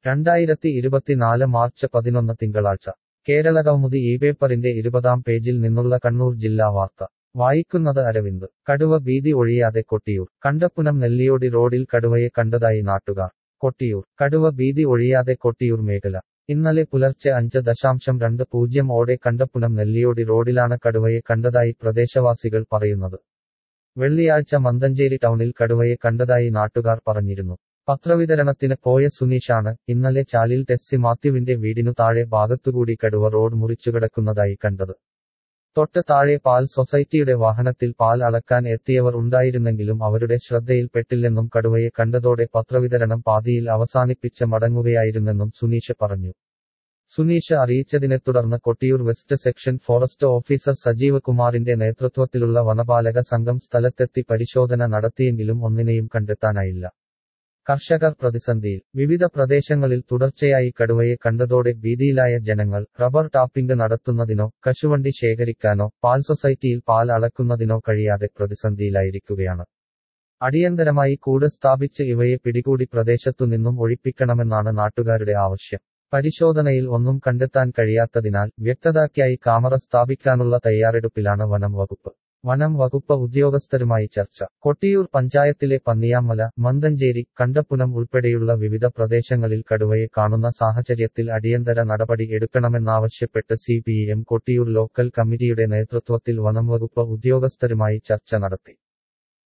രണ്ടായിരത്തി ഇരുപത്തിനാല് മാർച്ച് പതിനൊന്ന് തിങ്കളാഴ്ച കേരള കൗമുദി ഈ പേപ്പറിന്റെ ഇരുപതാം പേജിൽ നിന്നുള്ള കണ്ണൂർ ജില്ലാ വാർത്ത വായിക്കുന്നത് അരവിന്ദ് കടുവ ഭീതി ഒഴിയാതെ കൊട്ടിയൂർ കണ്ടപ്പുനം നെല്ലിയോടി റോഡിൽ കടുവയെ കണ്ടതായി നാട്ടുകാർ കൊട്ടിയൂർ കടുവ ഭീതി ഒഴിയാതെ കൊട്ടിയൂർ മേഖല ഇന്നലെ പുലർച്ചെ അഞ്ച് ദശാംശം രണ്ട് പൂജ്യം ഓടെ കണ്ടപ്പുനം നെല്ലിയോടി റോഡിലാണ് കടുവയെ കണ്ടതായി പ്രദേശവാസികൾ പറയുന്നത് വെള്ളിയാഴ്ച മന്തഞ്ചേരി ടൗണിൽ കടുവയെ കണ്ടതായി നാട്ടുകാർ പറഞ്ഞിരുന്നു പത്രവിതരണത്തിന് പോയ സുനീഷാണ് ഇന്നലെ ചാലിൽ ടെസ്സി മാത്യുവിന്റെ വീടിനു താഴെ ഭാഗത്തുകൂടി കടുവ റോഡ് മുറിച്ചുകിടക്കുന്നതായി കണ്ടത് തൊട്ട് താഴെ പാൽ സൊസൈറ്റിയുടെ വാഹനത്തിൽ പാൽ അളക്കാൻ എത്തിയവർ ഉണ്ടായിരുന്നെങ്കിലും അവരുടെ ശ്രദ്ധയിൽപ്പെട്ടില്ലെന്നും കടുവയെ കണ്ടതോടെ പത്രവിതരണം പാതിയിൽ അവസാനിപ്പിച്ച് മടങ്ങുകയായിരുന്നെന്നും സുനീഷ് പറഞ്ഞു സുനീഷ് അറിയിച്ചതിനെ തുടർന്ന് Kottiyoor west section forest officer Sajeev കുമാറിന്റെ നേതൃത്വത്തിലുള്ള വനപാലക സംഘം സ്ഥലത്തെത്തി പരിശോധന നടത്തിയെങ്കിലും ഒന്നിനെയും കണ്ടെത്താനായില്ല കർഷകർ പ്രതിസന്ധിയിൽ വിവിധ പ്രദേശങ്ങളിൽ തുടർച്ചയായി കടുവയെ കണ്ടതോടെ ഭീതിയിലായ ജനങ്ങൾ റബ്ബർ ടാപ്പിംഗ് നടത്തുന്നതിനോ കശുവണ്ടി ശേഖരിക്കാനോ പാൽ സൊസൈറ്റിയിൽ പാൽ അളക്കുന്നതിനോ കഴിയാതെ പ്രതിസന്ധിയിലായിരിക്കുകയാണ് അടിയന്തരമായി കൂട് സ്ഥാപിച്ച് ഇവയെ പിടികൂടി പ്രദേശത്തു നിന്നും ഒഴിപ്പിക്കണമെന്നാണ് നാട്ടുകാരുടെ ആവശ്യം പരിശോധനയിൽ ഒന്നും കണ്ടെത്താൻ കഴിയാത്തതിനാൽ വ്യക്തതയ്ക്കായി കാമറ സ്ഥാപിക്കാനുള്ള തയ്യാറെടുപ്പിലാണ് വനം വകുപ്പ് വനം വകുപ്പ് ഉദ്യോഗസ്ഥരുമായി ചർച്ച കൊട്ടിയൂർ പഞ്ചായത്തിലെ പന്നിയാമല മന്തഞ്ചേരി കണ്ടപ്പുനം ഉൾപ്പെടെയുള്ള വിവിധ പ്രദേശങ്ങളിൽ കടുവയെ കാണുന്ന സാഹചര്യത്തിൽ അടിയന്തര നടപടി എടുക്കണമെന്നാവശ്യപ്പെട്ട് സി കൊട്ടിയൂർ ലോക്കൽ കമ്മിറ്റിയുടെ നേതൃത്വത്തിൽ വനം വകുപ്പ് ഉദ്യോഗസ്ഥരുമായി ചർച്ച നടത്തി